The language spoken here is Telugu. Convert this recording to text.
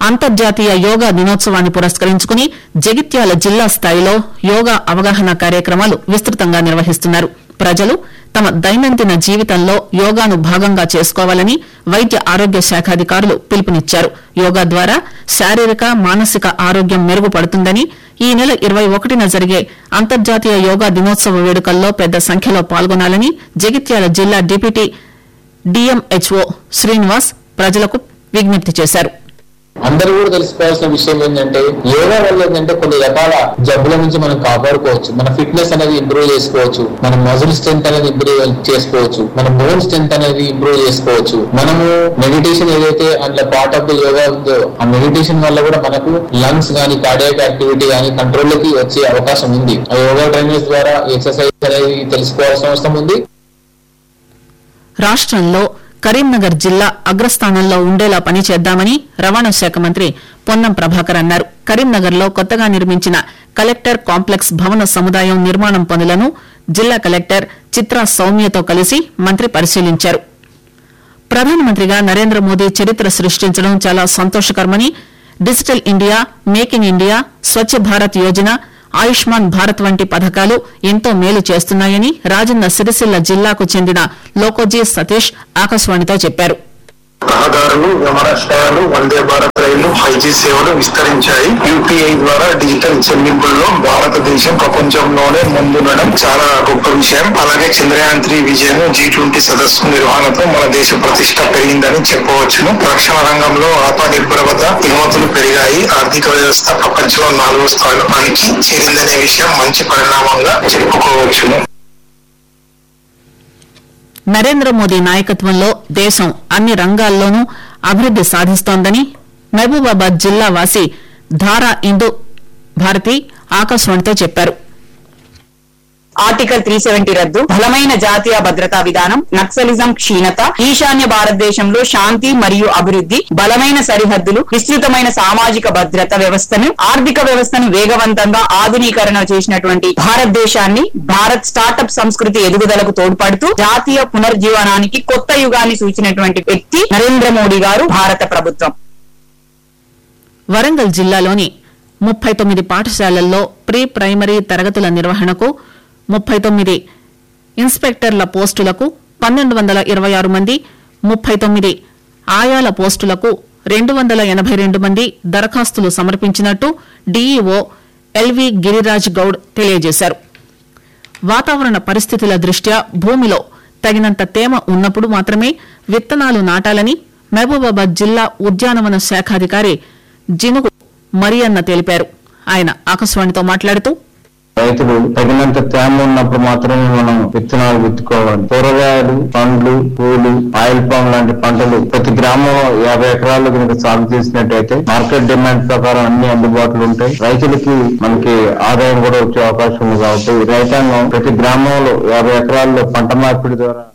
అంతర్జాతీయ యోగా దినోత్సవాన్ని పురస్కరించుకుని జగిత్యాల జిల్లా స్థాయిలో యోగా అవగాహన కార్యక్రమాలు విస్తృతంగా నిర్వహిస్తున్నారు ప్రజలు తమ దైనందిన జీవితంలో యోగాను భాగంగా చేసుకోవాలని వైద్య ఆరోగ్య శాఖాధికారులు పిలుపునిచ్చారు యోగా ద్వారా శారీరక మానసిక ఆరోగ్యం మెరుగుపడుతుందని ఈ నెల ఇరవై ఒకటిన జరిగే అంతర్జాతీయ యోగా దినోత్సవ వేడుకల్లో పెద్ద సంఖ్యలో పాల్గొనాలని జగిత్యాల జిల్లా డిప్యూటీ డిఎంహెచ్ఓ శ్రీనివాస్ ప్రజలకు విజ్ఞప్తి చేశారు అందరూ కూడా తెలుసుకోవాల్సిన విషయం ఏంటంటే యోగా వల్ల ఏంటంటే కొన్ని రకాల జబ్బుల నుంచి మనం కాపాడుకోవచ్చు మన ఫిట్నెస్ అనేది ఇంప్రూవ్ చేసుకోవచ్చు మన మజిల్ స్ట్రెంత్ అనేది ఇంప్రూవ్ చేసుకోవచ్చు మన బోన్ స్ట్రెంత్ అనేది ఇంప్రూవ్ చేసుకోవచ్చు మనము మెడిటేషన్ ఏదైతే అందులో పార్ట్ ఆఫ్ ద యోగా ఉందో ఆ మెడిటేషన్ వల్ల కూడా మనకు లంగ్స్ గానీ కార్డియాక్ యాక్టివిటీ గానీ కంట్రోల్ లోకి వచ్చే అవకాశం ఉంది ఆ యోగా ట్రైనర్స్ ద్వారా ఎక్సర్సైజ్ అనేది తెలుసుకోవాల్సిన అవసరం ఉంది రాష్ట్రంలో కరీంనగర్ జిల్లా అగ్రస్థానంలో ఉండేలా పనిచేద్దామని రవాణా శాఖ మంత్రి పొన్నం ప్రభాకర్ అన్నారు కరీంనగర్ లో కొత్తగా నిర్మించిన కలెక్టర్ కాంప్లెక్స్ భవన సముదాయం నిర్మాణం పనులను జిల్లా కలెక్టర్ చిత్రా సౌమ్యతో కలిసి మంత్రి పరిశీలించారు ప్రధానమంత్రిగా నరేంద్ర మోదీ చరిత్ర సృష్టించడం చాలా సంతోషకరమని digital India make in India Swachh Bharat Yojana Ayushman Bharat వంటి పథకాలు ఎంతో మేలు చేస్తున్నాయని రాజన్న సిరిసిల్ల జిల్లాకు చెందిన లోకోజీ సతీష్ ఆకాశవాణితో చెప్పారు రహదారులు విమానాశ్రయాలు వందే భారత్ రైళ్లు ఫైవ్ జీ సేవలు విస్తరించాయి యూపీఐ ద్వారా డిజిటల్ చెల్లింపుల్లో భారతదేశం ప్రపంచంలోనే ముందుండడం చాలా గొప్ప విషయం అలాగే చంద్రయాన్ త్రీ విజయం జీ ట్వంటీ సదస్సు నిర్వహణతో మన దేశ ప్రతిష్ట పెరిగిందని చెప్పవచ్చును రక్షణ రంగంలో ఆత్మనిర్భరత ఎగుమతులు పెరిగాయి ఆర్థిక వ్యవస్థ ప్రపంచంలో నాలుగో స్థానానికి చేరిందనే విషయం మంచి పరిణామంగా చెప్పుకోవచ్చును నరేంద్ర మోదీ నాయకత్వంలో దేశం అన్ని రంగాల్లోనూ అభివృద్ది సాధిస్తోందని మహబూబాబాద్ జిల్లా వాసి ధారా ఇందు భారతి ఆకాశవాణితో చెప్పారు ఆర్టికల్ త్రీ సెవెంటీ రద్దు బలమైన జాతీయ భద్రతా విధానం నక్సలిజం క్షీణత ఈశాన్య భారతదేశంలో శాంతి మరియు అభివృద్ధి బలమైన సరిహద్దులు విస్తృతమైన సామాజిక భద్రత వ్యవస్థను ఆర్థిక వ్యవస్థను వేగవంతంగా ఆధునీకరణ చేసినటువంటి భారతదేశాన్ని భారత్ స్టార్టప్ సంస్కృతి ఎదుగుదలకు తోడ్పడుతూ జాతీయ పునర్జీవనానికి కొత్త యుగాన్ని సూచినటువంటి వ్యక్తి నరేంద్ర మోడీ గారు భారత ప్రభుత్వం వరంగల్ జిల్లాలోని ముప్పై తొమ్మిది పాఠశాలల్లో ప్రీ ప్రైమరీ తరగతుల నిర్వహణకు ముప్పై తొమ్మిది ఇన్స్పెక్టర్ల పోస్టులకు పన్నెండు వందల ఇరవై ఆరు మంది ముప్పై తొమ్మిది ఆయాల పోస్టులకు రెండు వందల ఎనభై రెండు మంది దరఖాస్తులు సమర్పించినట్టు డీఈఓ ఎల్వి గిరిరాజ్ గౌడ్ తెలియజేశారు వాతావరణ పరిస్థితుల దృష్ట్యా భూమిలో తగినంత తేమ ఉన్నప్పుడు మాత్రమే విత్తనాలు నాటాలని మహబూబాబాద్ జిల్లా ఉద్యానవన శాఖాధికారి జినుగు మరియన్న తెలిపారు ఆయన ఆకాశవాణితో మాట్లాడుతూ రైతులు తగినంత తేమ ఉన్నప్పుడు మాత్రమే మనం విత్తనాలు విత్తుకోవాలి కూరగాయలు పండ్లు పూలు ఆయిల్ పామ్ లాంటి పంటలు ప్రతి గ్రామంలో యాభై ఎకరాలు కనుక సాగు చేసినట్టయితే మార్కెట్ డిమాండ్ ప్రకారం అన్ని అందుబాటులో ఉంటాయి రైతులకి మనకి ఆదాయం కూడా వచ్చే అవకాశం ఉంది కాబట్టి రైతాంగం ప్రతి గ్రామంలో యాభై ఎకరాల్లో పంట మార్పిడి ద్వారా